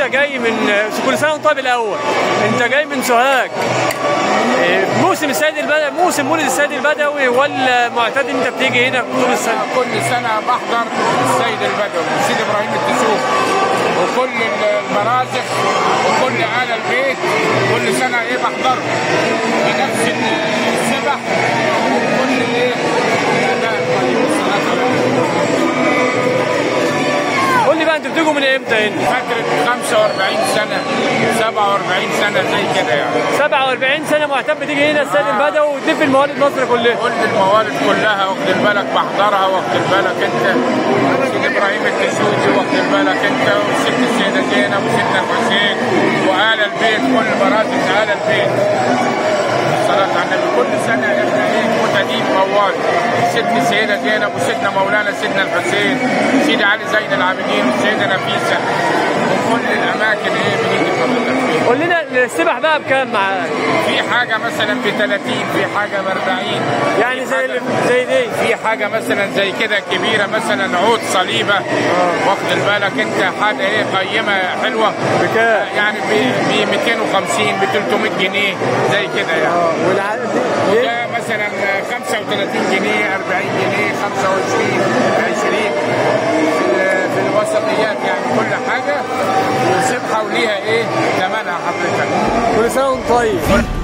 جاي من كل سنه وانت طيب الاول انت جاي من سوهاج إيه، موسم السيد البدوي موسم مولد السيد البدوي ولا معتاد انت بتيجي هنا طول السنه كل سنة بحضر السيد البدوي السيد إبراهيم الدسوق وكل المرازق وكل آل البيت كل سنة إيه بحضر بنفس السبح وكل إيه الأداء الطيب والصلاة على النبي. قول لي بقى انتوا بتيجوا من امتى هنا فترة 45 سنة 47 سنة زي كده يعني 47 سنه معتاد بتيجي هنا السيد البدوي وتلف الموالد مصر كلها كل الموالد كلها واخد بالك بحضرها واخد بالك انت سيد ابراهيم الدسوقي واخد بالك انت وست السيده زينب وسيدنا الحسين وآل البيت كل مراتب آل البيت الصلاة على النبي كل سنة احنا ايه متدين موال ست السيدة زينب وسيدنا مولانا سيدنا الحسين سيدي علي زين العابدين والسيدة نفيسة وكل الأماكن ايه بنيجي نحضر فيها قول لنا السبح بقى بكام معاك في حاجة مثلا ب 30 في حاجة ب 40 يعني زي اللي زي دي في حاجة مثلا زي كده كبيرة مثلا عود صليبة واخد بالك انت حاجة ايه قيمة حلوة بكام يعني ب 250 ب 300 جنيه زي كده يعني والع... وده مثلا 35 جنيه 40 جنيه 25 20 في في الوسطيات يعني كل حاجة وسبحة وليها ايه ثمنها حضرتك كل سنه وانت طيب